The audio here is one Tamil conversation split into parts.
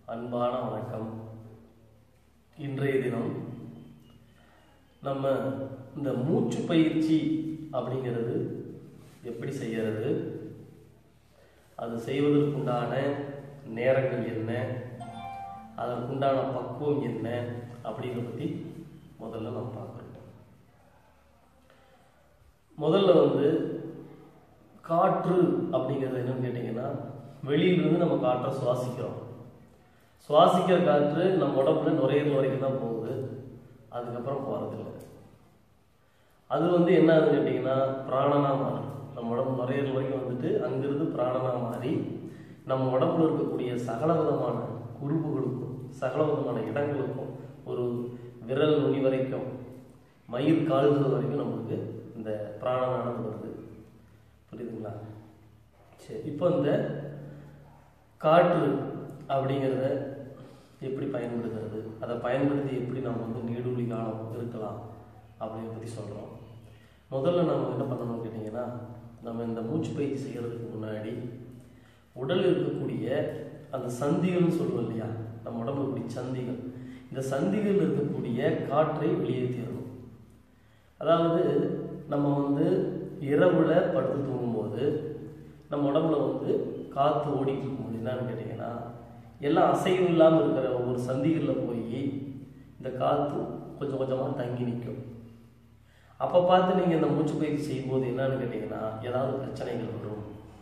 அன்பான வணக்கம் இன்றைய தினம் நம்ம இந்த மூச்சு பயிற்சி அப்படிங்கிறது எப்படி செய்யறது அது செய்வதற்குண்டான நேரங்கள் என்ன அதற்குண்டான பக்குவம் என்ன அப்படிங்கிறத பற்றி முதல்ல நம்ம பார்க்குறோம் முதல்ல வந்து காற்று அப்படிங்கிறது என்னன்னு கேட்டிங்கன்னா வெளியிலிருந்து நம்ம காற்றை சுவாசிக்கிறோம் சுவாசிக்கிற காற்று நம்ம உடம்புல நுரையீரல் வரைக்கும் தான் போகுது அதுக்கப்புறம் போகிறதில்ல அது வந்து என்ன ஆகுதுன்னு கேட்டிங்கன்னா பிராணனா மாறும் நம்ம உடம்பு நுரையீரல் வரைக்கும் வந்துட்டு அங்கிருந்து பிராணனா மாறி நம்ம உடம்புல இருக்கக்கூடிய சகல விதமான உறுப்புகளுக்கும் சகல விதமான இடங்களுக்கும் ஒரு விரல் நுனி வரைக்கும் மயிர் கால்கள் வரைக்கும் நம்மளுக்கு இந்த பிராணனானது வருது புரியுதுங்களா சரி இப்போ இந்த காற்று அப்படிங்கிறத எப்படி பயன்படுத்துறது அதை பயன்படுத்தி எப்படி நம்ம வந்து நீடூழி காலம் இருக்கலாம் அப்படிங்கிறத பற்றி சொல்கிறோம் முதல்ல நம்ம என்ன பண்ணணும்னு கேட்டிங்கன்னா நம்ம இந்த மூச்சு பயிற்சி செய்கிறதுக்கு முன்னாடி உடல் இருக்கக்கூடிய அந்த சந்திகள்னு சொல்லுவோம் இல்லையா நம்ம உடம்புல இருக்கக்கூடிய சந்திகள் இந்த சந்திகள் இருக்கக்கூடிய காற்றை வெளியேற்றிடணும் அதாவது நம்ம வந்து இரவுல படுத்து தூங்கும்போது நம்ம உடம்புல வந்து காற்று ஓடிட்டு இருக்கும்போது என்னன்னு கேட்டிங்கன்னா எல்லாம் அசைவு இல்லாமல் இருக்கிற ஒவ்வொரு சந்திகளில் போய் இந்த காற்று கொஞ்சம் கொஞ்சமாக தங்கி நிற்கும் அப்போ பார்த்து நீங்கள் இந்த மூச்சு பயிற்சி செய்யும்போது என்னன்னு கேட்டிங்கன்னா ஏதாவது பிரச்சனைகள் வரும்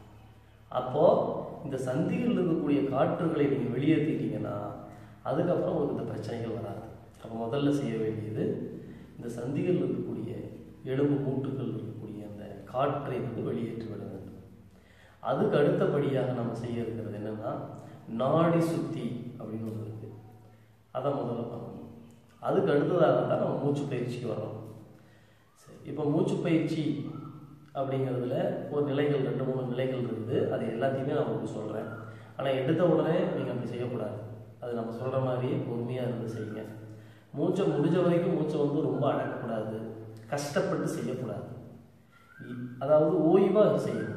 அப்போது இந்த சந்திகளில் இருக்கக்கூடிய காற்றுகளை நீங்கள் வெளியேற்றிட்டீங்கன்னா அதுக்கப்புறம் உங்களுக்கு இந்த பிரச்சனைகள் வராது அப்போ முதல்ல செய்ய வேண்டியது இந்த சந்திகளில் இருக்கக்கூடிய எலும்பு மூட்டுகள் இருக்கக்கூடிய அந்த காற்றை வந்து வெளியேற்றி விட வேண்டும் அதுக்கு அடுத்தபடியாக நம்ம செய்ய இருக்கிறது என்னன்னா நாடி சுத்தி அப்படின்னு ஒன்று இருக்கு அதை முதல்ல பண்ணணும் அதுக்கு அடுத்ததாக தான் நம்ம மூச்சு பயிற்சிக்கு வரோம் சரி இப்போ மூச்சு பயிற்சி அப்படிங்கிறதுல ஒரு நிலைகள் ரெண்டு மூணு நிலைகள் இருக்குது அது எல்லாத்தையுமே நான் உங்களுக்கு சொல்கிறேன் ஆனால் எடுத்த உடனே நீங்கள் அப்படி செய்யக்கூடாது அது நம்ம சொல்கிற மாதிரியே பொறுமையாக இருந்து செய்யுங்க மூச்சை முடிஞ்ச வரைக்கும் மூச்சை வந்து ரொம்ப அடக்கக்கூடாது கஷ்டப்பட்டு செய்யக்கூடாது இ- அதாவது ஓய்வாக செய்யணும்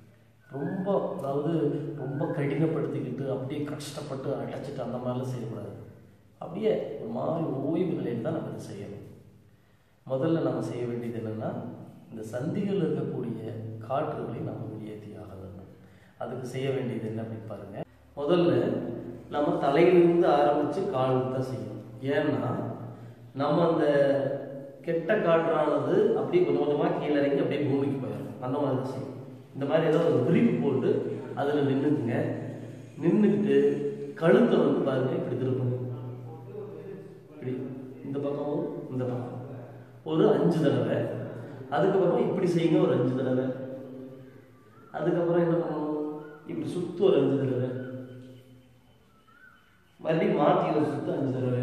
ரொம்ப அதாவது ரொம்ப கடினப்படுத்திக்கிட்டு அப்படியே கஷ்டப்பட்டு அடைச்சிட்டு அந்த மாதிரிலாம் செய்யக்கூடாது அப்படியே ஒரு மாதிரி ஓய்வு நிலையில் தான் நம்ம இதை செய்யணும் முதல்ல நம்ம செய்ய வேண்டியது என்னன்னா இந்த சந்திகள் இருக்கக்கூடிய காற்றுகளை நம்ம வெளியேற்றி ஆக வேண்டும் அதுக்கு செய்ய வேண்டியது என்ன அப்படின்னு பாருங்க முதல்ல நம்ம தலையிலிருந்து ஆரம்பிச்சு கால் தான் செய்யணும் ஏன்னா நம்ம அந்த கெட்ட காற்றானது அப்படியே கொஞ்சம் கொஞ்சமாக கீழே இறங்கி அப்படியே பூமிக்கு போயிடும் அந்த மாதிரி தான் செய்யும் இந்த மாதிரி ஏதோ ஒரு விரிப்பு போட்டு அதில் நின்றுக்குங்க நின்றுக்கிட்டு கழுத்தை வந்து பாருங்க இப்படி திருப்புங்க இப்படி இந்த பக்கமும் இந்த பக்கம் ஒரு அஞ்சு தடவை அதுக்கப்புறம் இப்படி செய்யுங்க ஒரு அஞ்சு தடவை அதுக்கப்புறம் என்ன பண்ணணும் இப்படி சுத்து ஒரு அஞ்சு தடவை மறுபடியும் மாற்றி ஒரு சுத்து அஞ்சு தடவை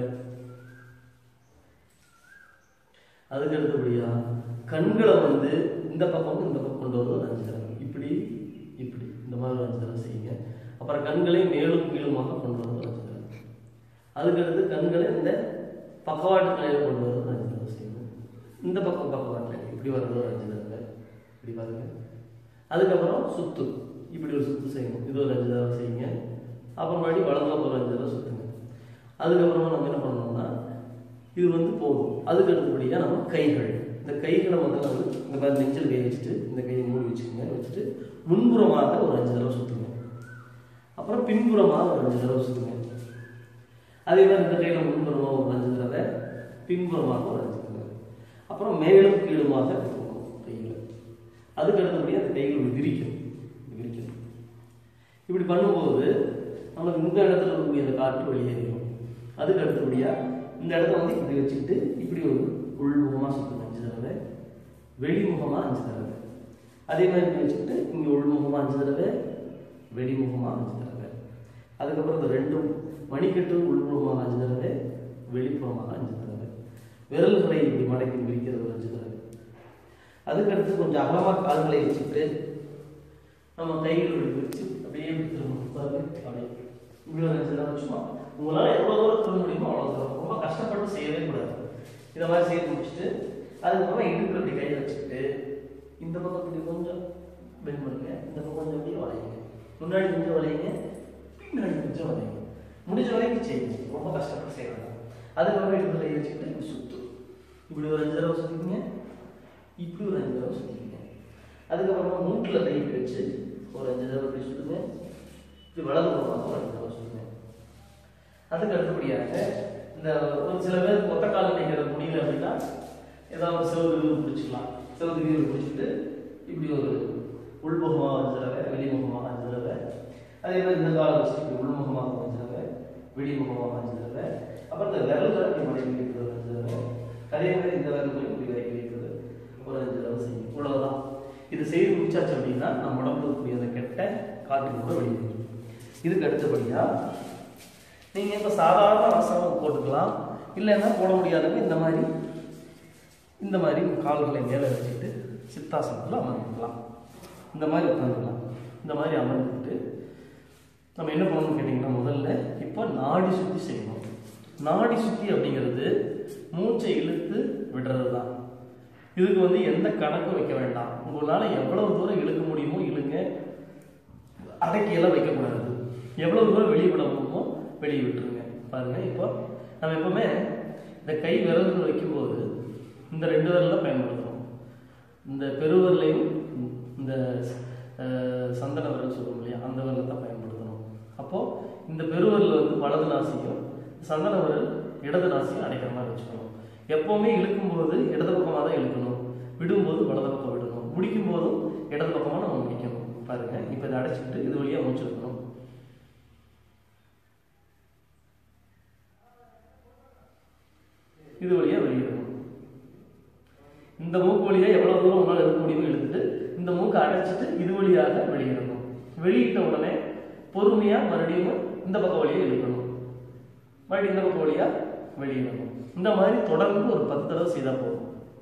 அதுக்கு அடுத்தபடியா கண்களை வந்து இந்த பக்கம் இந்த பக்கம் கொண்டு வந்து ஒரு அஞ்சு தடவை இப்படி இப்படி இந்த மாதிரி ஒரு அஞ்சு தடவை செய்யுங்க அப்புறம் கண்களை மேலும் கீழுமாக கொண்டு வந்து ஒரு அஞ்சு தடவை அதுக்கு அடுத்து கண்களை இந்த பக்கவாட்டு நிலையில கொண்டு வந்து ஒரு அஞ்சு தடவை செய்யணும் இந்த பக்கம் பக்கவாட்டு இப்படி வர்றது ஒரு அஞ்சு தடவை இப்படி பாருங்க அதுக்கப்புறம் சுத்து இப்படி ஒரு சுத்து செய்யணும் இது ஒரு அஞ்சு தடவை செய்யுங்க அப்புறம் மறுபடியும் வலது பக்கம் ஒரு அஞ்சு தடவை சுத்துங்க அதுக்கப்புறமா நம்ம என்ன பண்ணணும்னா இது வந்து போதும் அதுக்கு அடுத்தபடியாக நம்ம கைகள் இந்த கைகளை முதல்ல வந்து இந்த மாதிரி நெஞ்சில் கை வச்சுட்டு இந்த கையை மூடி வச்சுக்கோங்க வச்சுட்டு முன்புறமாக ஒரு அஞ்சு தடவை சுற்றுங்க அப்புறம் பின்புறமாக ஒரு அஞ்சு தடவை சுற்றுங்க அதே மாதிரி இந்த கையில் முன்புறமாக ஒரு அஞ்சு தடவை பின்புறமாக ஒரு அஞ்சு தடவை அப்புறம் மேலும் கீழுமாக போகணும் கையில் அதுக்கு அடுத்தபடியாக அந்த கைகள் இப்படி விரிக்கணும் இப்படி விரிக்கணும் இப்படி பண்ணும்போது நமக்கு இந்த இடத்துல இருக்கக்கூடிய அந்த காற்று வெளியேறிடும் அதுக்கு அடுத்தபடியாக இந்த இடத்த வந்து இப்படி வச்சுக்கிட்டு இப்படி ஒரு உள்முகமாக சுற்றணும் அஞ்சு தடவை வெளிமுகமாக அஞ்சு தடவை அதே மாதிரி இப்படி வச்சுக்கிட்டு இங்கே உள்முகமாக அஞ்சு தடவை வெளிமுகமாக அஞ்சு தடவை அதுக்கப்புறம் இந்த ரெண்டும் மணிக்கட்டு உள்புறமாக அஞ்சு தடவை வெளிப்புறமாக அஞ்சு தடவை விரல்களை இப்படி மடக்கி விரிக்கிறது ஒரு அஞ்சு தடவை அதுக்கடுத்து கொஞ்சம் அகலமாக கால்களை வச்சுக்கிட்டு நம்ம கைகள் இப்படி வச்சு அப்படியே இப்படி திரும்பணும் பாருங்க அப்படியே இப்படி ஒரு அஞ்சு தடவை சும்மா உங்களால் எவ்வளோ தூரம் திரும்ப முடியுமோ அவ்வளோ தூரம் ரொம்ப கஷ்டப்பட்டு செய்யவே கூடாது இதை மாதிரி செய்து முடிச்சுட்டு அதுக்கப்புறம் இடுப்பு இப்படி கையை வச்சுக்கிட்டு இந்த பக்கம் இப்படி கொஞ்சம் பெண்ட் பண்ணுங்க இந்த பக்கம் கொஞ்சம் அப்படியே வளையுங்க முன்னாடி கொஞ்சம் வளையுங்க பின்னாடி கொஞ்சம் வளையுங்க முடிஞ்ச வரைக்கும் செய்யுங்க ரொம்ப கஷ்டப்பட்டு செய்ய வேண்டாம் அதுக்கப்புறம் இடத்துல கை வச்சுக்கிட்டு இப்படி சுத்து இப்படி ஒரு அஞ்சு தடவை சுத்திக்கங்க இப்படி ஒரு அஞ்சு தடவை சுத்திக்கங்க அதுக்கப்புறமா மூட்டில் கை வச்சு ஒரு அஞ்சு தடவை இப்படி சுத்துங்க இப்படி வலது பக்கமாக ஒரு அஞ்சு தடவை சுத்துங்க அதுக்கு அடுத்தபடியாக இந்த ஒரு சில பேர் ஒத்த கால் நினைக்கிறது முடியல அப்படின்னா ஏதாவது ஒரு செவரு கீழ் பிடிச்சிக்கலாம் செவரு கீழ் பிடிச்சிட்டு இப்படி ஒரு உள்முகமாக அஞ்சு தடவை வெளிமுகமாக அஞ்சு தடவை அதே மாதிரி இந்த காலை வச்சு இப்படி உள்முகமாக அஞ்சு தடவை வெளிமுகமாக அஞ்சு தடவை அப்புறம் இந்த விரல்களை இப்படி மடக்கி வைக்கிறது ஒரு அஞ்சு தடவை அதே மாதிரி இந்த விரல்களை இப்படி விலக்கி வைக்கிறது ஒரு அஞ்சு தடவை செய்யும் இவ்வளவுதான் இது செய்து முடிச்சாச்சு அப்படின்னா நம்ம உடம்புல இருக்கக்கூடிய அந்த கெட்ட காற்று கூட வெளியே இதுக்கு அடுத்தபடியா நீங்க இப்ப சாதாரண ஆசனம் போட்டுக்கலாம் இல்லைன்னா போட முடியாதவங்க இந்த மாதிரி இந்த மாதிரி கால்களை மேலே வச்சுட்டு சித்தாசனத்தில் அமர்ந்துக்கலாம் இந்த மாதிரி உட்காந்துக்கலாம் இந்த மாதிரி அமர்ந்துட்டு நம்ம என்ன பண்ணணும்னு கேட்டிங்கன்னா முதல்ல இப்போ நாடி சுத்தி செய்யணும் நாடி சுத்தி அப்படிங்கிறது மூச்சை இழுத்து விடுறது தான் இதுக்கு வந்து எந்த கணக்கும் வைக்க வேண்டாம் உங்களால் எவ்வளவு தூரம் இழுக்க முடியுமோ இழுங்க அடக்கியெல்லாம் வைக்கக்கூடாது எவ்வளவு தூரம் வெளியே விட முடியுமோ வெளியே விட்டுருங்க பாருங்க இப்போ நம்ம எப்பவுமே இந்த கை விரல்கள் வைக்கும்போது இந்த ரெண்டு விரல பயன்படுத்தணும் இந்த பெருவிரலையும் இந்த அஹ், சந்தன விரல் சொல்லுவோம் இல்லையா அந்த விரலை தான் பயன்படுத்தணும் அப்போ இந்த பெருவிரல் வந்து வலது நாசியும் சந்தன விரல் இடது நாசியும் அடைக்கிற மாதிரி வச்சுக்கணும் எப்பவுமே இழுக்கும்போது இடது பக்கமாக தான் இழுக்கணும் விடும்போது வலது பக்கம் விடணும் முடிக்கும் போதும் இடது பக்கமாக நம்ம முடிக்கணும் பாருங்க இப்போ இதை அடைச்சிக்கிட்டு இது வழியாக முடிச்சிருக்கணும் இது வழியா வெளியிடணும் இந்த மூக்கு வழியா எவ்வளவு தூரம் உங்களால் எடுக்க முடியுமோ இழுத்துட்டு இந்த மூக்கை அடைச்சிட்டு இது வழியாக வெளியிடணும் வெளியிட்ட உடனே பொறுமையா மறுபடியும் இந்த பக்கம் வழியா இழுக்கணும் மறுபடியும் இந்த பக்கம் வழியா வெளியிடணும் இந்த மாதிரி தொடர்ந்து ஒரு பத்து தடவை செய்தா போதும்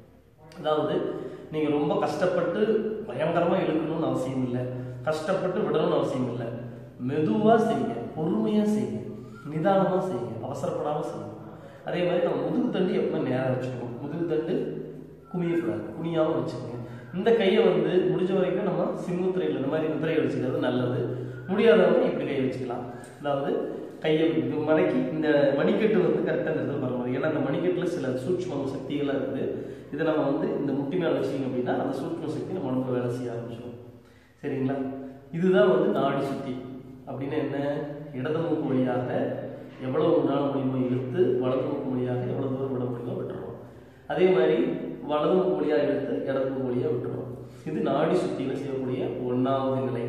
அதாவது நீங்க ரொம்ப கஷ்டப்பட்டு பயங்கரமா இழுக்கணும்னு அவசியம் இல்லை கஷ்டப்பட்டு விடணும்னு அவசியம் இல்லை மெதுவா செய்யுங்க பொறுமையா செய்யுங்க நிதானமா செய்யுங்க அவசரப்படாம செய்யுங்க அதே மாதிரி நம்ம முதுகு தண்டு எப்பவுமே நேரம் வச்சுக்கணும் முதுகு தண்டு குனியக்கூடாது குனியாம வச்சுக்கோங்க இந்த கையை வந்து முடிஞ்ச வரைக்கும் நம்ம சிம்முத்திரையில் இந்த மாதிரி முத்திரையை வச்சுக்கிறது நல்லது முடியாதவங்க இப்படி கையை வச்சுக்கலாம் அதாவது கையை இப்படி மடக்கி இந்த மணிக்கட்டு வந்து கரெக்டாக இந்த இடத்துல வரணும் ஏன்னா அந்த மணிக்கட்டில் சில சூட்ச்ம சக்திகளாக இருக்குது இதை நம்ம வந்து இந்த முட்டி மேலே வச்சிங்க அப்படின்னா அந்த சூட்ச்ம சக்தி நம்ம உடம்புல வேலை செய்ய ஆரம்பிச்சிடும் சரிங்களா இதுதான் வந்து நாடி சுத்தி அப்படின்னு என்ன இடது மூக்கு வழியாக எவ்வளவு உங்களால் முடியுமோ இழுத்து வலது மூக்கு வழியாக எவ்வளவு தூரம் விட முடியுமோ விட்டுறோம் அதே மாதிரி வலது மூக்கு வழியாக இழுத்து இடது மூக்கு வழியாக விட்டுறோம் இது நாடி சுத்தியில செய்யக்கூடிய ஒன்றாவது நிலை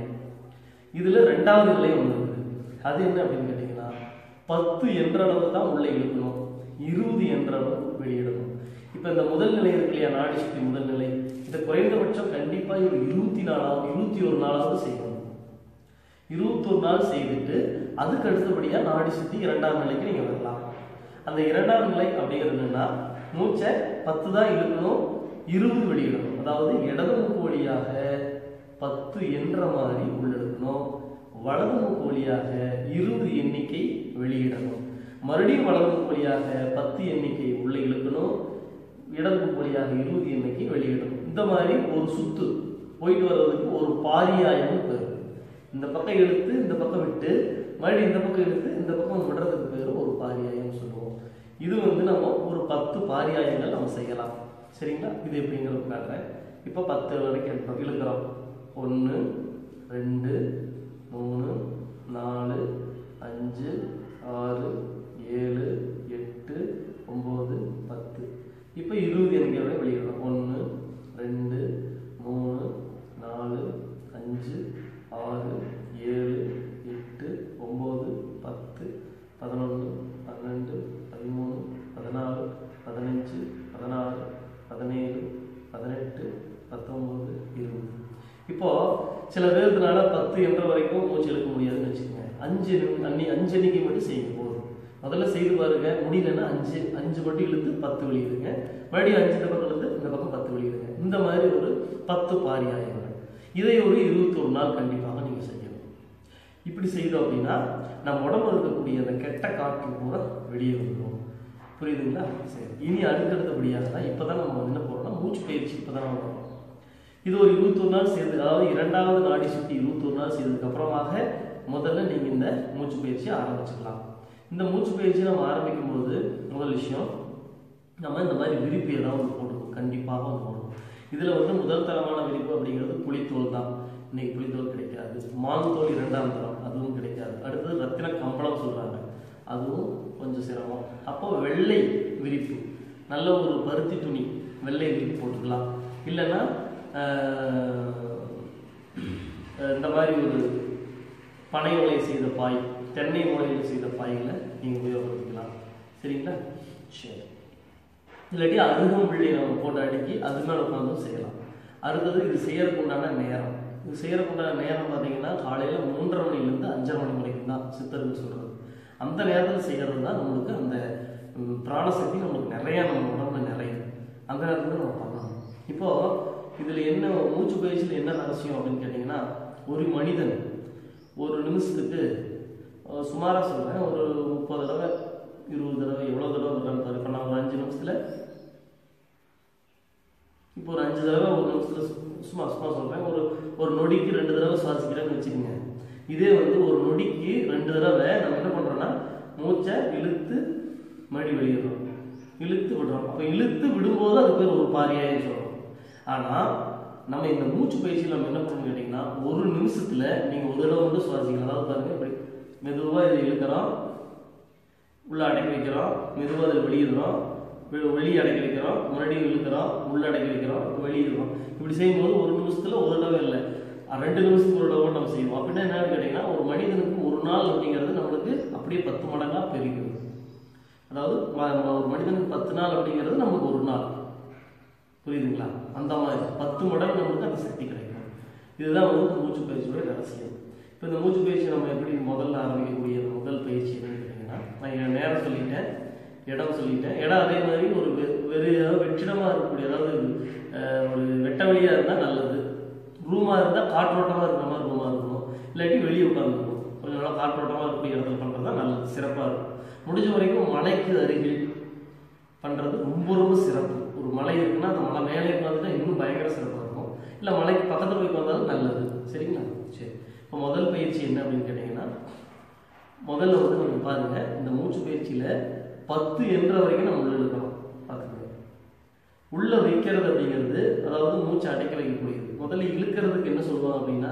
இதுல ரெண்டாவது நிலை ஒன்று இருக்குது அது என்ன அப்படின்னு கேட்டீங்கன்னா பத்து என்ற அளவு தான் உள்ள இழுக்கணும் இருபது என்ற அளவு வெளியிடணும் இப்போ இந்த முதல் நிலை இருக்கு இல்லையா நாடி சுத்தி முதல் நிலை இதை குறைந்தபட்சம் கண்டிப்பா ஒரு இருபத்தி நாலாவது இருபத்தி ஒரு நாளாவது செய்யணும் இருபத்தொரு நாள் செய்துட்டு அதுக்கு அடுத்தபடியா நாடி சுத்தி இரண்டாம் நிலைக்கு நீங்க வரலாம் அந்த இரண்டாம் நிலை அப்படிங்கிறது என்னன்னா மூச்சை பத்து தான் இழுக்கணும் இருபது வெளியிடணும் அதாவது இடது மூக்கு வழியாக பத்து என்ற மாதிரி உள்ளெடுக்கணும் வலது மூக்கு வழியாக இருபது எண்ணிக்கை வெளியிடணும் மறுபடியும் வலது மூக்கு வழியாக பத்து எண்ணிக்கை உள்ள இழுக்கணும் இடது மூக்கு வழியாக இருபது எண்ணிக்கை வெளியிடணும் இந்த மாதிரி ஒரு சுத்து போயிட்டு வர்றதுக்கு ஒரு பாரியாயம் பேர் இந்த பக்கம் இழுத்து இந்த பக்கம் விட்டு மறுபடியும் இந்த பக்கம் இழுத்து இந்த பக்கம் விடுறதுக்கு பேர் ஒரு பாரியாயம் சொல்லுவோம் இது வந்து நம்ம ஒரு பத்து பாரியாயங்கள் நம்ம செய்யலாம் சரிங்களா இது எப்படிங்கிறது காட்டுறேன் இப்போ பத்து வரைக்கும் எடுக்கிறோம் இழுக்கிறோம் ஒன்று ரெண்டு மூணு நாலு அஞ்சு ஆறு ஏழு எட்டு ஒம்பது பத்து இப்போ இருபது எண்ணிக்கையோட வெளியிடணும் ஒன்று ரெண்டு மூணு நாலு அஞ்சு ஆறு ஏழு எட்டு ஒம்பது பத்து பதினொன்று பன்னெண்டு பதிமூணு பதினாலு பதினஞ்சு பதினாறு பதினேழு பதினெட்டு பத்தொம்பது இருபது இப்போ சில பேருக்குனால பத்து என்ற வரைக்கும் மூச்சு இழுக்க முடியாதுன்னு வச்சுக்கோங்க அஞ்சு நிமி- அன்னி அஞ்சு எண்ணிக்கை மட்டும் செய்யுங்க போதும் முதல்ல செய்து பாருங்க முடியலன்னா அஞ்சு அஞ்சு மட்டும் இழுத்து பத்து வெளியிடுங்க மறுபடியும் அஞ்சு இந்த பக்கம் இழுத்து இந்த பக்கம் பத்து வெளியிடுங்க இந்த மாதிரி ஒரு பத்து பாரியாயங்கள் இதை ஒரு இருபத்தொரு நாள் கண்டிப்பாக நீங்க செய்யணும் இப்படி செய்தோம் அப்படின்னா நம்ம உடம்புல இருக்கக்கூடிய அந்த கெட்ட காற்று பூரா வெளியே வந்துடும் புரியுதுங்களா சரி இனி அடுத்தடுத்தபடியாக தான் இப்போதான் நம்ம என்ன போறோம்னா மூச்சு பயிற்சி இப்போதான் நம்ம வரோம் இது ஒரு இருபத்தொரு நாள் சேர்ந்து அதாவது இரண்டாவது நாடி சுத்தி இருபத்தொரு நாள் செய்ததுக்கு அப்புறமாக முதல்ல நீங்க இந்த மூச்சு பயிற்சியை ஆரம்பிச்சுக்கலாம் இந்த மூச்சு பயிற்சி நம்ம ஆரம்பிக்கும் போது முதல் விஷயம் நம்ம இந்த மாதிரி விரிப்பு ஏதாவது ஒன்று போடுவோம் கண்டிப்பாக ஒன்று போடுவோம் இதில் வந்து முதல் தரமான விரிப்பு அப்படிங்கிறது புளித்தோல் தான் இன்னைக்கு புளித்தோல் கிடைக்காது மான்தோல் இரண்டாம் தரம் அதுவும் கிடைக்காது அடுத்தது ரத்தின கம்பளம் சொல்கிறாங்க அதுவும் கொஞ்சம் சிரமம் அப்போ வெள்ளை விரிப்பு நல்ல ஒரு பருத்தி துணி வெள்ளை விரிப்பு போட்டுக்கலாம் இல்லைன்னா ஆஹ், இந்த மாதிரி ஒரு பனை ஓலை செய்த பாய் தென்னை ஓலையில் செய்த பாய்களை நீங்கள் உபயோகப்படுத்திக்கலாம் சரிங்களா சரி இல்லாட்டி அருகம்புள்ளி நம்ம போட்டு அடுக்கி அது மேலே உட்காந்தும் செய்யலாம் அடுத்தது இது செய்யறதுக்கு உண்டான நேரம் இது செய்யறதுக்கு உண்டான நேரம் பார்த்தீங்கன்னா காலையில் மூன்றரை மணிலேருந்து அஞ்சரை மணி வரைக்கும் தான் சித்தர்கள் சொல்கிறது அந்த நேரத்தில் செய்கிறது தான் நம்மளுக்கு அந்த ம், பிராணசக்தி நம்மளுக்கு நிறைய நம்ம உடம்புல நிறைய அந்த நேரத்தில் நம்ம பண்ணணும் இப்போ இதில் என்ன மூச்சு பயிற்சியில் என்ன ரகசியம் அப்படின்னு கேட்டிங்கன்னா ஒரு மனிதன் ஒரு நிமிஷத்துக்கு சுமாராக சொல்கிறேன் ஒரு முப்பது தடவை இருபது தடவை எவ்வளோ தடவை விடுறான்னு பாரு இப்போ நான் ஒரு அஞ்சு நிமிஷத்தில் இப்போ ஒரு அஞ்சு தடவை ஒரு நிமிஷத்தில் சும்மா சும்மா சொல்கிறேன் ஒரு ஒரு நொடிக்கு ரெண்டு தடவை சுவாசிக்கிறேன்னு வச்சுக்கோங்க இதே வந்து ஒரு நொடிக்கு ரெண்டு தடவை நம்ம என்ன பண்ணுறோம்னா மூச்சை இழுத்து மடி வெளியிடுறோம் இழுத்து விடுறோம் அப்போ இழுத்து விடும்போது அது பேர் ஒரு பாரியாயின்னு சொல்கிறோம் ஆனால் நம்ம இந்த மூச்சு பயிற்சியில் நம்ம என்ன பண்ணணும் கேட்டிங்கன்னா ஒரு நிமிஷத்தில் நீங்கள் ஒரு தடவை மட்டும் சுவாசிக்கலாம் அதாவது பாருங்க இப்படி மெதுவாக இதை இழுக்கிறோம் உள்ள அடக்கி வைக்கிறோம் மெதுவாக அதில் வெளியிடுறோம் வெ- வெளியே அடக்கி வைக்கிறோம் மறுபடியும் இழுக்கிறோம் உள்ள அடக்கி வைக்கிறோம் வெளியிடுறோம் இப்படி செய்யும்போது ஒரு நிமிஷத்துல ஒரு தடவை இல்லை அஹ் ரெண்டு நிமிஷத்துக்கு ஒரு தடவை நம்ம செய்வோம் அப்படின்னா என்னன்னு கேட்டிங்கன்னா ஒரு மனிதனுக்கு ஒரு நாள் அப்படிங்கிறது நம்மளுக்கு அப்படியே பத்து மடங்கா பெருகுது அதாவது ம- ம- ஒரு மனிதனுக்கு பத்து நாள் அப்படிங்கிறது நமக்கு ஒரு நாள் புரியுதுங்களா அந்த மாதிரி பத்து மடங்கு நம்மளுக்கு அந்த சக்தி கிடைக்கும் இதுதான் வந்து இந்த மூச்சு பயிற்சியோட ரகசியம் இப்போ இந்த மூச்சு பயிற்சி நம்ம எப்படி முதல்ல ஆரம்பிக்கக்கூடிய இந்த முதல் பயிற்சி என்னன்னு கேட்டிங்கன்னா நான் என் நேரம் சொல்லிட்டேன் இடம் சொல்லிட்டேன் இடம் அதே மாதிரி ஒரு வெ- வெறு அதாவது வெற்றிடமாக இருக்கக்கூடிய அதாவது அஹ், ஒரு வெட்ட வெளியாக இருந்தால் நல்லது ரூமாக இருந்தால் காற்றோட்டமாக இருக்கிற மாதிரி ரூமாக இருக்கணும் இல்லாட்டி வெளியே உட்காந்துருக்கணும் கொஞ்சம் நல்லா காற்றோட்டமாக இருக்கக்கூடிய இடத்துல பண்ணுறது தான் நல்லது சிறப்பாக இருக்கும் முடிஞ்ச வரைக்கும் மலைக்கு அருகில் பண்ணுறது ரொம்ப ரொம்ப சிறப்பு ஒரு மலை இருக்குன்னா அந்த மலை மேலே உட்காந்துட்டா இன்னும் பயங்கர சிறப்பாக இருக்கும் இல்லை மலைக்கு பக்கத்தில் போய் உட்காந்தாலும் நல்லது சரிங்களா சரி இப்போ முதல் பயிற்சி என்ன அப்படின்னு கேட்டிங்கன்னா முதல்ல வந்து நம்ம பாருங்க இந்த மூச்சு பயிற்சியில் பத்து என்ற வரைக்கும் நம்ம உள்ள இழுக்கணும் பார்த்துக்கோங்க உள்ள வைக்கிறது அப்படிங்கிறது அதாவது மூச்சை அடைக்க வைக்கக்கூடியது முதல்ல இழுக்கிறதுக்கு என்ன சொல்லுவோம் அப்படின்னா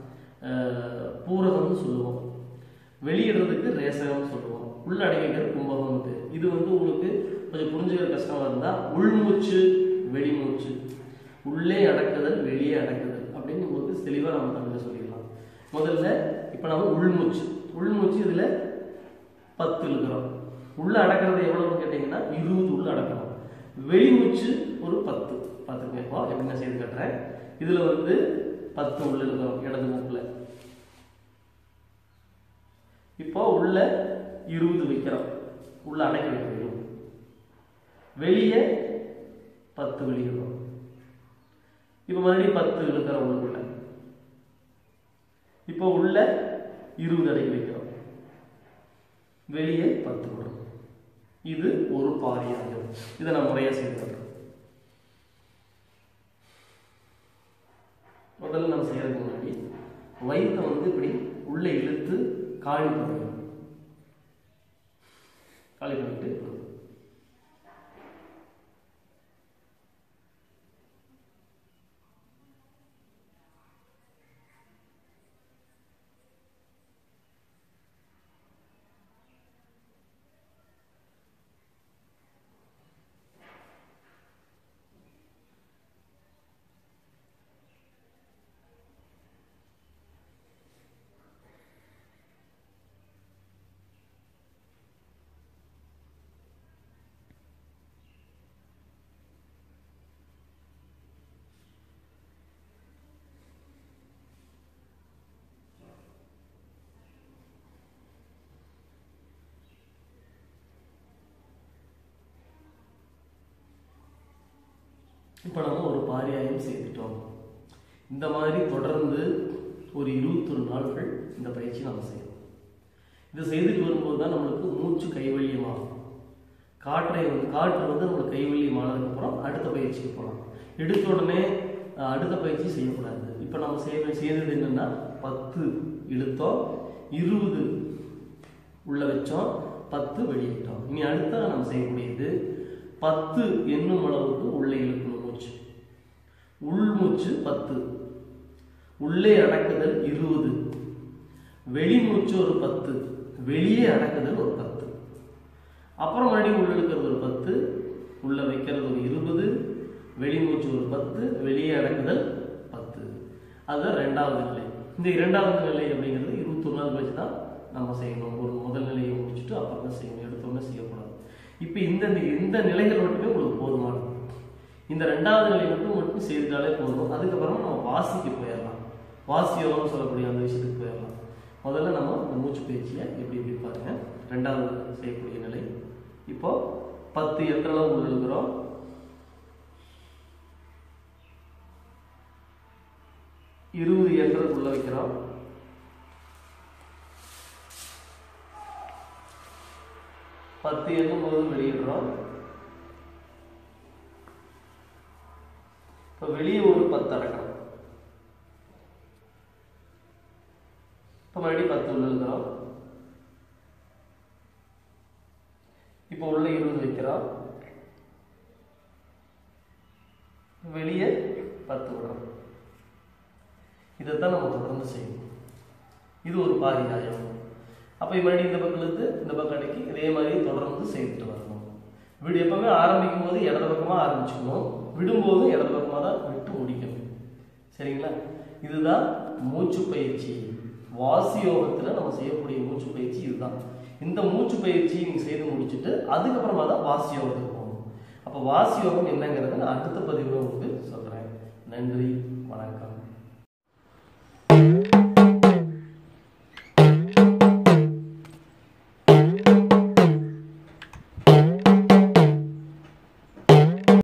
அஹ், பூரகம்னு சொல்லுவோம் வெளியிடுறதுக்கு ரேசகம்னு சொல்லுவோம் உள்ள அடக்கி வைக்கிறது கும்பகம்னு பேர் இது வந்து உங்களுக்கு கொஞ்சம் புரிஞ்சுக்கிற கஷ்டமா இருந்தால் உள்மூச்சு வெளிமூச்சு உள்ளே அடக்குதல் வெளியே அடக்குதல் அப்படின்னு உங்களுக்கு தெளிவாக நம்ம தமிழில் சொல்லிடலாம் முதல்ல இப்போ நம்ம உள்மூச்சு உள்மூச்சு இதில் பத்து இழுக்கிறோம் உள்ள அடக்கிறது எவ்வளவுன்னு கேட்டிங்கன்னா இருபது உள்ள அடக்கிறோம் வெளிமூச்சு ஒரு பத்து பார்த்துக்கங்க இப்போ எப்படி நான் செய்து காட்டுறேன் இதில் வந்து பத்து உள்ள இருக்கிறோம் இடது மூக்கில் இப்போ உள்ள இருபது வைக்கிறோம் உள்ள அடக்கி வைக்கிறோம் வெளியே பத்து வெளியிடுறோம் இப்போ மறுபடியும் பத்து இழுக்கிறோம் உள்ளுக்குள்ள இப்போ உள்ள இருபது அடக்கி வைக்கிறோம் வெளியே பத்து விடும் இது ஒரு பாரியாகும் இதை நான் முறையாக செய்து காட்டுறேன் முதல்ல நம்ம செய்யறதுக்கு முன்னாடி வயிற்றை வந்து இப்படி உள்ள இழுத்து காலி பண்ணணும் காலி பண்ணிட்டு இப்போ நம்ம ஒரு பாரியாயம் செய்துட்டோம் இந்த மாதிரி தொடர்ந்து ஒரு இருபத்தொரு நாட்கள் இந்த பயிற்சி நம்ம செய்யணும் இது செய்துட்டு வரும்போது தான் நம்மளுக்கு மூச்சு கைவல்யமாகும் காற்றை வந்து காற்று வந்து நம்மளுக்கு கைவல்யம் ஆனதுக்கப்புறம் அடுத்த பயிற்சிக்கு போகலாம் எடுத்த உடனே அஹ், அடுத்த பயிற்சி செய்யக்கூடாது இப்போ நம்ம செய்ய செய்தது என்னன்னா பத்து இழுத்தோம் இருபது உள்ள வச்சோம் பத்து வெளியிட்டோம் இனி அடுத்த நம்ம செய்யக்கூடியது பத்து என்னும் அளவுக்கு உள்ளே இழுக்கணும் மூச்சு உள்மூச்சு பத்து உள்ளே அடக்குதல் இருபது வெளிமூச்சு ஒரு பத்து வெளியே அடக்குதல் ஒரு பத்து அப்புறம் மறுபடியும் உள்ள இழுக்கிறது ஒரு பத்து உள்ள வைக்கிறது ஒரு இருபது வெளிமூச்சு ஒரு பத்து வெளியே அடக்குதல் பத்து அதுதான் ரெண்டாவது நிலை இந்த இரண்டாவது நிலை அப்படிங்கிறது இருபத்தொரு நாள் கழிச்சு தான் நம்ம செய்யணும் ஒரு முதல் நிலையை முடிச்சுட்டு அப்புறம் தான் செய்யணும் எடுத்தோன்னே செய்யக்கூடாது இப்போ இந்த இந்த நிலைகள் மட்டுமே உங்களுக்கு போதுமானது இந்த ரெண்டாவது நிலை மட்டும் மட்டும் செய்தாலே போதும் அதுக்கப்புறமா நம்ம வாசிக்கு போயிடலாம் வாசி யோகம்னு சொல்லக்கூடிய அந்த விஷயத்துக்கு போயிடலாம் முதல்ல நம்ம இந்த மூச்சு பயிற்சியை எப்படி எப்படி பாருங்க ரெண்டாவது செய்யக்கூடிய நிலை இப்போ பத்து எட்டளவு உள்ள இருக்கிறோம் இருபது எண்கள் உள்ள வைக்கிறோம் பத்து எண்ணும் போது வெளியிடுறோம் இப்போ வெளியே ஒரு பத்து அடக்கம் இப்போ மறுபடியும் பத்து உள்ள இருக்கிறோம் இப்போ உள்ள இருபது வைக்கிறோம் வெளியே பத்து விடுறோம் இதைத்தான் நம்ம தொடர்ந்து செய்யணும் இது ஒரு பாரியாயம் அப்போ மறுபடியும் இந்த பக்கம் இழுத்து இந்த பக்கம் அடக்கி இதே மாதிரி தொடர்ந்து செய்துட்டு வரணும் வீடு எப்பவுமே ஆரம்பிக்கும் போது இடது பக்கமாக ஆரம்பிச்சுக்கணும் விடும்போதும் இடது பக்கமாக தான் விட்டு முடிக்கணும் சரிங்களா இதுதான் மூச்சு பயிற்சி வாசி யோகத்தில் நம்ம செய்யக்கூடிய மூச்சு பயிற்சி இதுதான் இந்த மூச்சு பயிற்சி நீங்கள் செய்து முடிச்சுட்டு அதுக்கப்புறமா தான் வாசி யோகத்துக்கு போகணும் அப்போ வாசி யோகம் என்னங்கிறத நான் அடுத்த பதிவில் உங்களுக்கு சொல்கிறேன் நன்றி வணக்கம்